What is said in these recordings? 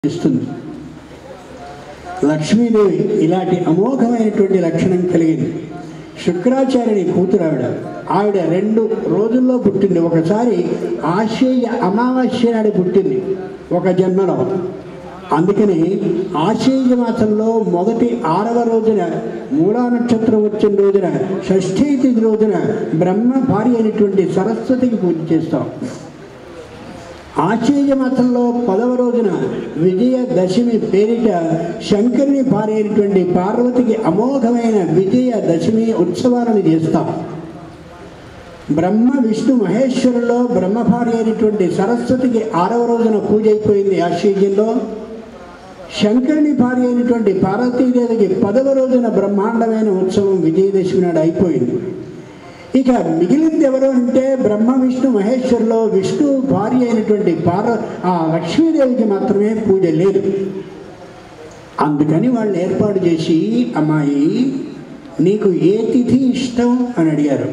ఇస్తుంది లక్ష్మీదేవి ఇలాంటి అమోఘమైనటువంటి లక్షణం కలిగింది శుక్రాచార్యుని కూతురు ఆవిడ ఆవిడ రెండు రోజుల్లో పుట్టింది ఒకసారి ఆశేయ అమావాస్య నాడు పుట్టింది ఒక జన్మలో అందుకని ఆశేయ మాసంలో మొదటి ఆరవ రోజున మూలా నక్షత్రం వచ్చిన రోజున షష్ఠీ తిథి రోజున బ్రహ్మ భార్య అయినటువంటి సరస్వతికి పూజ చేస్తాం ఆశ్చర్య మాసంలో పదవ రోజున విజయ దశమి పేరిట శంకరుని భార్య అయినటువంటి పార్వతికి అమోఘమైన విజయ దశమి ఉత్సవాలను చేస్తాం బ్రహ్మ విష్ణు మహేశ్వరులో బ్రహ్మ భార్య అయినటువంటి సరస్వతికి ఆరవ రోజున పూజ అయిపోయింది ఆశ్చర్యంలో శంకరుని భార్య అయినటువంటి పార్వతీదేవికి పదవ రోజున బ్రహ్మాండమైన ఉత్సవం విజయదశమి నాడు అయిపోయింది ఇక మిగిలింది ఎవరు అంటే బ్రహ్మ విష్ణు మహేశ్వరులో విష్ణు భార్య అయినటువంటి పార్వ ఆ లక్ష్మీదేవికి మాత్రమే పూజ లేదు అందుకని వాళ్ళు ఏర్పాటు చేసి అమ్మాయి నీకు ఏ తిథి ఇష్టం అని అడిగారు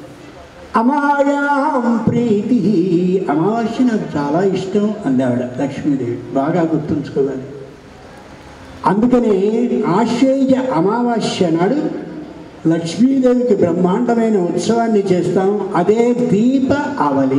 అమాయాం ప్రీతి అమావాస్య నాకు చాలా ఇష్టం అంది ఆవిడ లక్ష్మీదేవి బాగా గుర్తుంచుకోవాలి అందుకని ఆశ్చర్య అమావాస్య నాడు లక్ష్మీదేవికి బ్రహ్మాండమైన ఉత్సవాన్ని చేస్తాం అదే దీప అవలి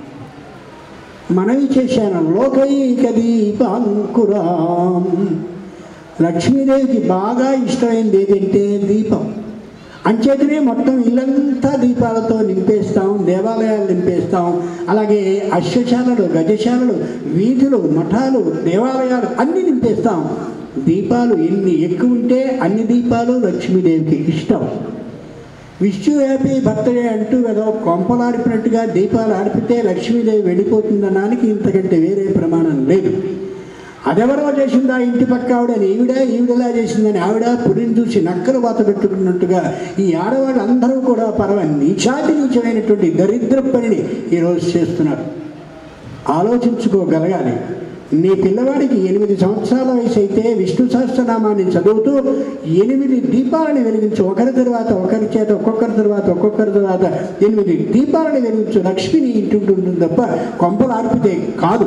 మనవి చేశాను లోకైక దీపాంకురాం లక్ష్మీదేవికి బాగా ఇష్టమైంది ఏదంటే దీపం అంచేతనే మొత్తం ఇల్లంతా దీపాలతో నింపేస్తాం దేవాలయాలు నింపేస్తాం అలాగే అశ్వశాలలు గజశాలలు వీధులు మఠాలు దేవాలయాలు అన్నీ నింపేస్తాం దీపాలు ఎన్ని ఎక్కువ ఉంటే అన్ని దీపాలు లక్ష్మీదేవికి ఇష్టం విష్ణు హ్యాపీ బర్త్డే అంటూ ఏదో కొంపలు ఆడిపినట్టుగా దీపాలు ఆడిపితే లక్ష్మీదేవి వెళ్ళిపోతుందనడానికి ఇంతకంటే వేరే ప్రమాణం లేదు అదెవరో చేసిందా ఇంటి పక్క ఆవిడని ఈవిడ ఈవిడలా చేసిందని ఆవిడ పురిని చూసి నక్కలు వాత పెట్టుకున్నట్టుగా ఈ ఆడవాళ్ళు అందరూ కూడా పరమ నీచాతి నీచమైనటువంటి దరిద్ర పనిని ఈరోజు చేస్తున్నారు ఆలోచించుకోగలగాలి నీ పిల్లవాడికి ఎనిమిది సంవత్సరాల వయసు అయితే విష్ణు సహస్రనామాన్ని చదువుతూ ఎనిమిది దీపాలను వెలిగించు ఒకరి తర్వాత ఒకరి చేత ఒక్కొక్కరి తర్వాత ఒక్కొక్కరి తర్వాత ఎనిమిది దీపాలను వెలిగించు లక్ష్మిని ఇంటి ఉంటుంది తప్ప కొంపలు ఆర్పితే కాదు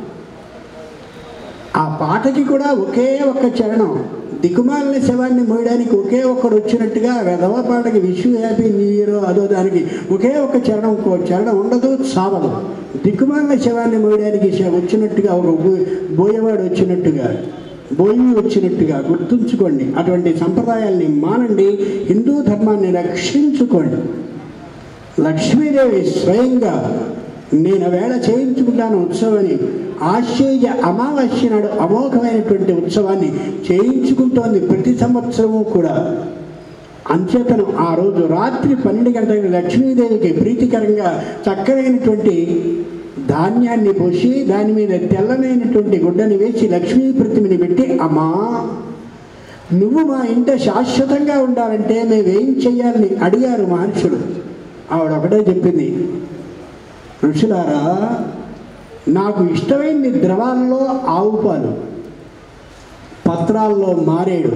ఆ పాటకి కూడా ఒకే ఒక్క చరణం దిక్కుమాలిన శవాన్ని మోయడానికి ఒకే ఒక్కడు వచ్చినట్టుగా వెధవ పాటకి విషు హ్యాపీ న్యూ ఇయర్ అదో దానికి ఒకే ఒక్క చరణం ఇంకో చరణం ఉండదు సావదు దిక్కుమాలిన శవాన్ని మోయడానికి శ- వచ్చినట్టుగా ఒక బో- బోయవాడు వచ్చినట్టుగా బోయి వచ్చినట్టుగా గుర్తుంచుకోండి అటువంటి సంప్రదాయాల్ని మానండి హిందూ ధర్మాన్ని రక్షించుకోండి లక్ష్మీదేవి స్వయంగా నేను వేళ చేయించుకుంటాను ఉత్సవాన్ని ఆశ్చర్య అమావాస్య నాడు అమోఘమైనటువంటి ఉత్సవాన్ని చేయించుకుంటోంది ప్రతి సంవత్సరము కూడా అంచేతను ఆ రోజు రాత్రి పన్నెండు గంటలకు లక్ష్మీదేవికి ప్రీతికరంగా చక్కనైనటువంటి ధాన్యాన్ని పోసి దాని మీద తెల్లనైనటువంటి గుడ్డని వేసి లక్ష్మీ ప్రతిమని పెట్టి అమ్మా నువ్వు మా ఇంట శాశ్వతంగా ఉండాలంటే మేమేం చెయ్యాలని అడిగారు మహర్షులు ఆవిడ ఒకటే చెప్పింది ఋషులారా నాకు ఇష్టమైంది ద్రవాల్లో ఆవు పాలు పత్రాల్లో మారేడు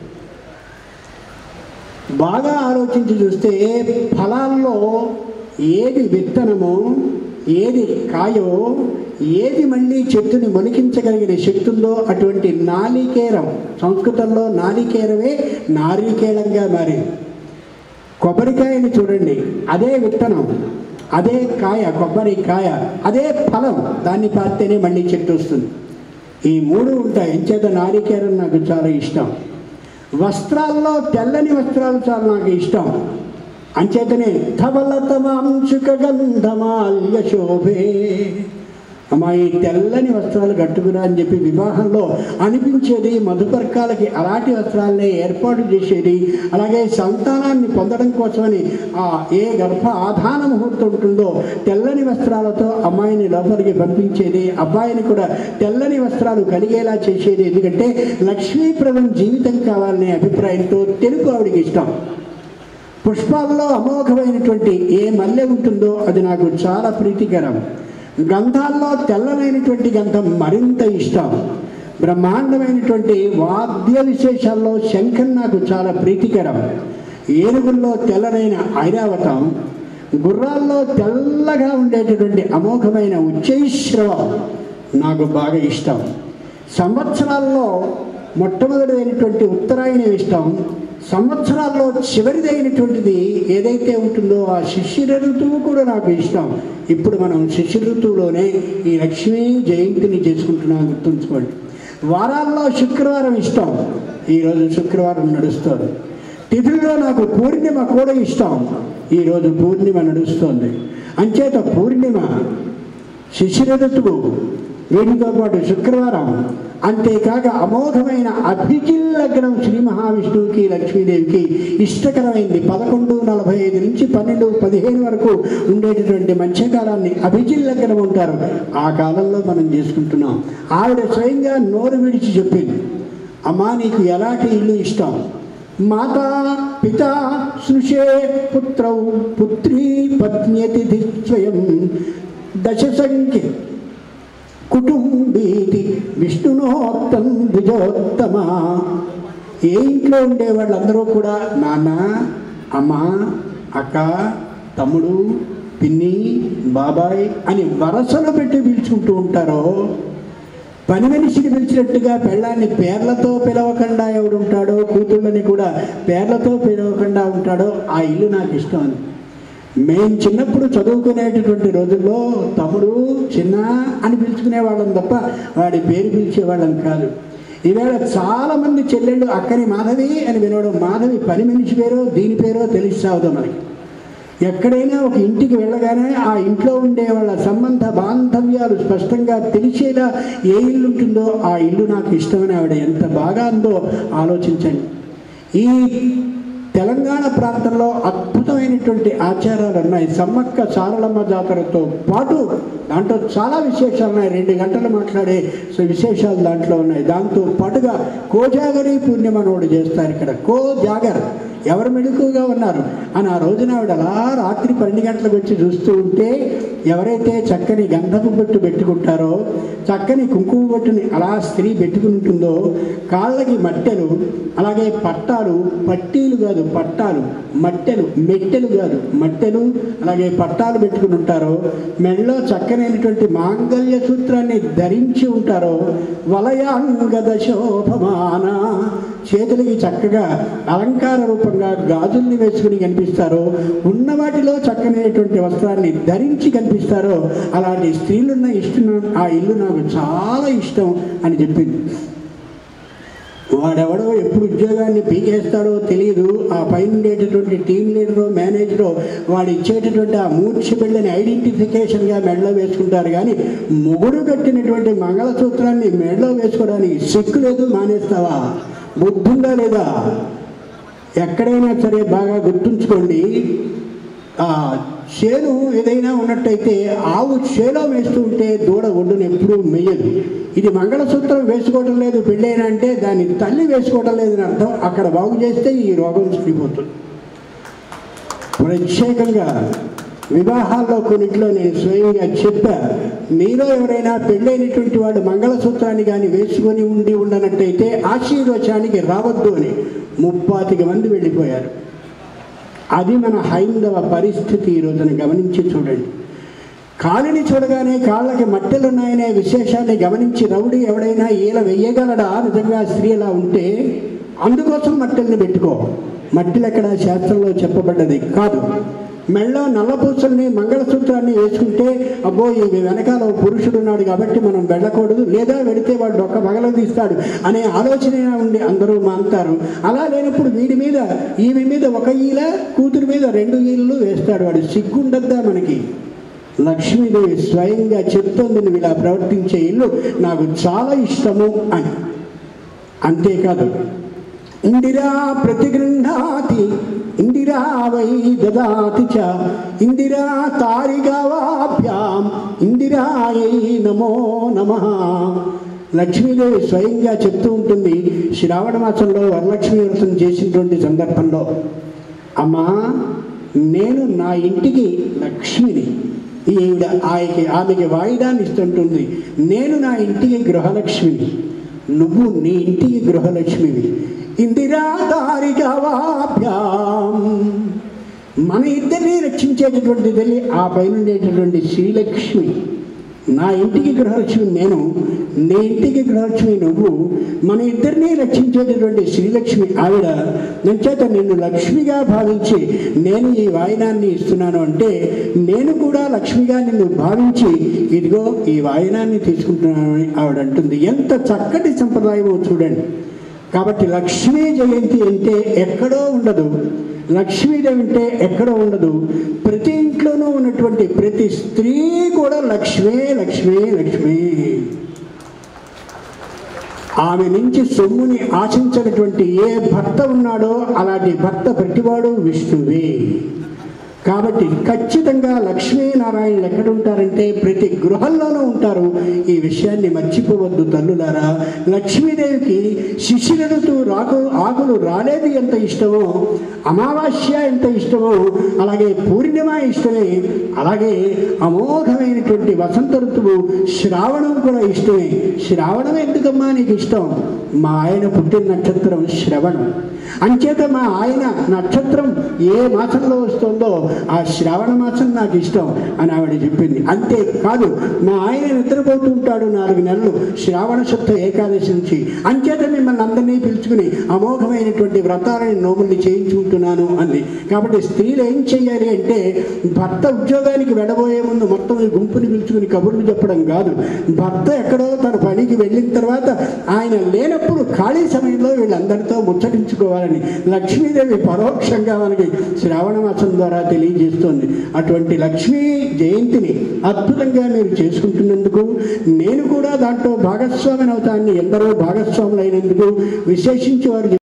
బాగా ఆలోచించి చూస్తే ఫలాల్లో ఏది విత్తనమో ఏది కాయో ఏది మళ్ళీ చెట్టుని మొలికించగలిగిన శక్తి ఉందో అటువంటి నాలికేరం సంస్కృతంలో నాలికేరమే నారికేళంగా మారింది కొబ్బరికాయని చూడండి అదే విత్తనం అదే కాయ కొబ్బరి కాయ అదే ఫలం దాన్ని పారితేనే మళ్ళీ చెట్టు వస్తుంది ఈ మూడు ఉంటాయి ఎంచేత నారికేరం నాకు చాలా ఇష్టం వస్త్రాల్లో తెల్లని వస్త్రాలు చాలా నాకు ఇష్టం అంచేతనే ధవలతమాంశుక గంధమాల్య శోభే అమ్మా ఈ తెల్లని వస్త్రాలు కట్టుకురా అని చెప్పి వివాహంలో అనిపించేది మధుపర్కాలకి అలాంటి వస్త్రాలనే ఏర్పాటు చేసేది అలాగే సంతానాన్ని పొందడం కోసమని ఆ ఏ గర్భ ఆధాన ముహూర్తం ఉంటుందో తెల్లని వస్త్రాలతో అమ్మాయిని లోపలికి పంపించేది అబ్బాయిని కూడా తెల్లని వస్త్రాలు కలిగేలా చేసేది ఎందుకంటే లక్ష్మీప్రదం జీవితం కావాలనే అభిప్రాయంతో తెలుగు ఆవిడికి ఇష్టం పుష్పాల్లో అమోఘమైనటువంటి ఏ మల్లె ఉంటుందో అది నాకు చాలా ప్రీతికరం గంధాల్లో తెల్లనైనటువంటి గంధం మరింత ఇష్టం బ్రహ్మాండమైనటువంటి వాద్య విశేషాల్లో శంఖం నాకు చాలా ప్రీతికరం ఏనుగుల్లో తెల్లనైన ఐరావతం గుర్రాల్లో తెల్లగా ఉండేటటువంటి అమోఘమైన ఉచ్చైశ్రవం నాకు బాగా ఇష్టం సంవత్సరాల్లో మొట్టమొదటిదైనటువంటి ఉత్తరాయణం ఇష్టం సంవత్సరాల్లో చివరిదైనటువంటిది ఏదైతే ఉంటుందో ఆ శిశిర ఋతువు కూడా నాకు ఇష్టం ఇప్పుడు మనం శిశిర ఋతువులోనే ఈ లక్ష్మీ జయంతిని చేసుకుంటున్నాం గుర్తుంచుకోండి వారాల్లో శుక్రవారం ఇష్టం ఈరోజు శుక్రవారం నడుస్తుంది తిథుల్లో నాకు పూర్ణిమ కూడా ఇష్టం ఈరోజు పూర్ణిమ నడుస్తోంది అంచేత పూర్ణిమ శిశిర ఋతువు వీటితో పాటు శుక్రవారం అంతేకాక అమోఘమైన అభిజిల్ లగ్నం శ్రీ మహావిష్ణువుకి లక్ష్మీదేవికి ఇష్టకరమైంది పదకొండు నలభై ఐదు నుంచి పన్నెండు పదిహేను వరకు ఉండేటటువంటి మధ్యకాలాన్ని అభిజిల్ లగ్నం ఉంటారు ఆ కాలంలో మనం చేసుకుంటున్నాం ఆవిడ స్వయంగా నోరు విడిచి చెప్పింది అమ్మా నీకు ఎలాంటి ఇల్లు ఇష్టం మాతా పిత సృషే పుత్రౌ పుత్రీ పత్న్యతిథి స్వయం దశ సంఖ్య కుటుంబీతి విష్ణునోత్తం ద్విజోత్తమ ఏ ఇంట్లో ఉండే వాళ్ళందరూ కూడా నాన్న అమ్మ అక్క తమ్ముడు పిన్ని బాబాయ్ అని వరసలు పెట్టి పిలుచుకుంటూ ఉంటారో పని మనిషిని పిలిచినట్టుగా పెళ్ళాన్ని పేర్లతో పిలవకుండా ఎవడు ఉంటాడో కూతుళ్ళని కూడా పేర్లతో పిలవకుండా ఉంటాడో ఆ ఇల్లు నాకు ఇష్టం అని మేము చిన్నప్పుడు చదువుకునేటటువంటి రోజుల్లో తమ్ముడు చిన్న అని పిలుచుకునే వాళ్ళం తప్ప వాడి పేరు పిలిచేవాళ్ళం కాదు ఈవేళ చాలామంది చెల్లెళ్ళు అక్కని మాధవి అని వినవడం మాధవి పని మనిషి పేరో దీని పేరో తెలిసి సాగుతాం మనకి ఎక్కడైనా ఒక ఇంటికి వెళ్ళగానే ఆ ఇంట్లో ఉండే వాళ్ళ సంబంధ బాంధవ్యాలు స్పష్టంగా తెలిసేలా ఏ ఇల్లు ఉంటుందో ఆ ఇల్లు నాకు ఇష్టమని ఆవిడ ఎంత బాగా ఉందో ఆలోచించండి ఈ తెలంగాణ ప్రాంతంలో అద్భుతమైనటువంటి ఆచారాలు ఉన్నాయి సమ్మక్క సారలమ్మ జాతరతో పాటు దాంట్లో చాలా విశేషాలు ఉన్నాయి రెండు గంటలు మాట్లాడే సో విశేషాలు దాంట్లో ఉన్నాయి దాంతో పాటుగా కోజాగరి పూర్ణిమ నోడు చేస్తారు ఇక్కడ కో జాగర్ ఎవరు మెడుకుగా ఉన్నారు అని ఆ రోజున ఆవిడ అలా రాత్రి పన్నెండు గంటలకు వచ్చి చూస్తూ ఉంటే ఎవరైతే చక్కని గంధపు బొట్టు పెట్టుకుంటారో చక్కని కుంకుమ బొట్టుని అలా స్త్రీ పెట్టుకుని ఉంటుందో కాళ్ళకి మట్టెలు అలాగే పట్టాలు పట్టీలు కాదు పట్టాలు మట్టెలు మెట్టెలు కాదు మట్టెలు అలాగే పట్టాలు పెట్టుకుని ఉంటారో మెడలో చక్కనైనటువంటి మాంగళ్య సూత్రాన్ని ధరించి ఉంటారో వలయాంగద శోభమాన చేతులకి చక్కగా అలంకార రూపంగా గాజుల్ని వేసుకుని కనిపిస్తారో ఉన్న వాటిలో చక్కనైనటువంటి వస్త్రాన్ని ధరించి కనిపిస్తారో అలాంటి స్త్రీలున్న ఇష్టం ఆ ఇల్లు నాకు చాలా ఇష్టం అని చెప్పింది వాడెవడో ఎప్పుడు ఉద్యోగాన్ని పీకేస్తాడో తెలియదు ఆ పైన ఉండేటటువంటి టీం లీడరో మేనేజరో వాడు ఇచ్చేటటువంటి ఆ మూర్ఛ బిళ్ళని ఐడెంటిఫికేషన్గా మెడలో వేసుకుంటారు కానీ మొగుడు కట్టినటువంటి మంగళసూత్రాన్ని మెడలో వేసుకోవడానికి సిక్కు లేదు మానేస్తావా బుద్ధుందా లేదా ఎక్కడైనా సరే బాగా గుర్తుంచుకోండి ఆ చేను ఏదైనా ఉన్నట్టయితే ఆవు చేలో వేస్తూ ఉంటే దూడ ఒడ్డును ఎప్పుడూ మెయ్యదు ఇది మంగళసూత్రం వేసుకోవడం లేదు పెళ్ళైనా అంటే దాని తల్లి వేసుకోవడం లేదని అర్థం అక్కడ బాగు చేస్తే ఈ రోగం సరిపోతుంది ప్రత్యేకంగా వివాహాల్లో కొన్నిట్లో నేను స్వయంగా చెప్పా మీలో ఎవరైనా పెళ్ళైనటువంటి వాడు మంగళసూత్రాన్ని కానీ వేసుకొని ఉండి ఉండనట్టయితే ఆశీర్వచనానికి రావద్దు అని ముప్పాతిక మంది వెళ్ళిపోయారు అది మన హైందవ పరిస్థితి ఈ రోజున గమనించి చూడండి కాలిని చూడగానే కాళ్ళకి మట్టెలు ఉన్నాయనే విశేషాన్ని గమనించి రౌడీ ఎవడైనా ఈల వెయ్యగలడా నిజంగా స్త్రీ అలా ఉంటే అందుకోసం మట్టెల్ని పెట్టుకో మట్టిలు ఎక్కడ శాస్త్రంలో చెప్పబడ్డది కాదు మెళ్ళో నల్లపూసల్ని మంగళసూత్రాన్ని వేసుకుంటే అబ్బో ఈ వెనకాల ఓ పురుషుడు ఉన్నాడు కాబట్టి మనం వెళ్ళకూడదు లేదా వెళితే వాడు ఒక్క పగల తీస్తాడు అనే ఆలోచన ఉండి అందరూ మాంతారు అలా లేనప్పుడు వీడి మీద ఈమె మీద ఒక ఈల కూతురు మీద రెండు ఈలలు వేస్తాడు వాడు సిగ్గుండద్దా మనకి లక్ష్మీదేవి స్వయంగా చెప్తోంది నువ్వు ఇలా ప్రవర్తించే ఇల్లు నాకు చాలా ఇష్టము అని అంతేకాదు ఇందిరా ప్రతిగృహాతి ఇందిరా వై దదాతి చ ఇందిరా తారిగావాభ్యాం ఇందిరాయై నమో నమ లక్ష్మీదేవి స్వయంగా చెప్తూ ఉంటుంది శ్రావణ మాసంలో వరలక్ష్మి వ్రతం చేసినటువంటి సందర్భంలో అమ్మా నేను నా ఇంటికి లక్ష్మిని ఈవిడ ఆమెకి ఆమెకి వాయిదాన్ని ఇస్తుంటుంది నేను నా ఇంటికి గృహలక్ష్మిని నువ్వు నీ ఇంటికి గృహలక్ష్మివి ఇందిరా దారికావాభ్యాం మన ఇద్దరిని రక్షించేటటువంటి తల్లి ఆ పైన ఉండేటటువంటి శ్రీలక్ష్మి నా ఇంటికి గృహలక్ష్మి నేను నీ ఇంటికి గృహలక్ష్మి నువ్వు మన ఇద్దరిని రక్షించేటటువంటి శ్రీలక్ష్మి ఆవిడ నచ్చేత నిన్ను లక్ష్మిగా భావించి నేను ఈ వాయినాన్ని ఇస్తున్నాను అంటే నేను కూడా లక్ష్మిగా నిన్ను భావించి ఇదిగో ఈ వాయినాన్ని తీసుకుంటున్నానని ఆవిడ అంటుంది ఎంత చక్కటి సంప్రదాయమో చూడండి కాబట్టి లక్ష్మీ జయంతి అంటే ఎక్కడో ఉండదు లక్ష్మీదేవి అంటే ఎక్కడో ఉండదు ప్రతి ఇంట్లోనూ ఉన్నటువంటి ప్రతి స్త్రీ కూడా లక్ష్మే లక్ష్మే లక్ష్మి ఆమె నుంచి సొమ్ముని ఆశించినటువంటి ఏ భర్త ఉన్నాడో అలాంటి భర్త ప్రతివాడు విష్ణువే కాబట్టి ఖచ్చితంగా లక్ష్మీనారాయణులు ఎక్కడ ఉంటారంటే ప్రతి గృహంలోనూ ఉంటారు ఈ విషయాన్ని మర్చిపోవద్దు తల్లులారా లక్ష్మీదేవికి శిశిరడుతూ రాకు ఆకులు రాలేదు ఎంత ఇష్టమో అమావాస్య ఎంత ఇష్టమో అలాగే పూర్ణిమ ఇష్టమే అలాగే అమోఘమైనటువంటి వసంత ఋతువు శ్రావణం కూడా ఇష్టమే శ్రావణం ఎందుకమ్మా నీకు ఇష్టం మా ఆయన పుట్టిన నక్షత్రం శ్రవణం అంచేత మా ఆయన నక్షత్రం ఏ మాసంలో వస్తుందో ఆ శ్రావణ మాసం నాకు ఇష్టం అని ఆవిడ చెప్పింది అంతే కాదు మా ఆయన నిద్రపోతూ ఉంటాడు నాలుగు నెలలు శ్రావణ శుద్ధ ఏకాదశి నుంచి అంచేత మిమ్మల్ని అందరినీ పిలుచుకుని అమోఘమైనటువంటి వ్రతాలని నోముల్ని చేయించుకుంటున్నాను అంది కాబట్టి స్త్రీలు ఏం చేయాలి అంటే భర్త ఉద్యోగానికి వెళ్ళబోయే ముందు మొత్తం ఈ గుంపుని పిలుచుకుని కబుర్లు చెప్పడం కాదు భర్త ఎక్కడో తన పనికి వెళ్ళిన తర్వాత ఆయన లేనప్పుడు ఖాళీ సమయంలో వీళ్ళందరితో ముచ్చటించుకోవాలని లక్ష్మీదేవి పరోక్షంగా మనకి శ్రావణ మాసం ద్వారా తెలియజేస్తోంది అటువంటి లక్ష్మీ జయంతిని అద్భుతంగా మీరు చేసుకుంటున్నందుకు నేను కూడా దాంట్లో భాగస్వామిని అవుతాన్ని ఎందరో భాగస్వాములైనందుకు విశేషించి వారు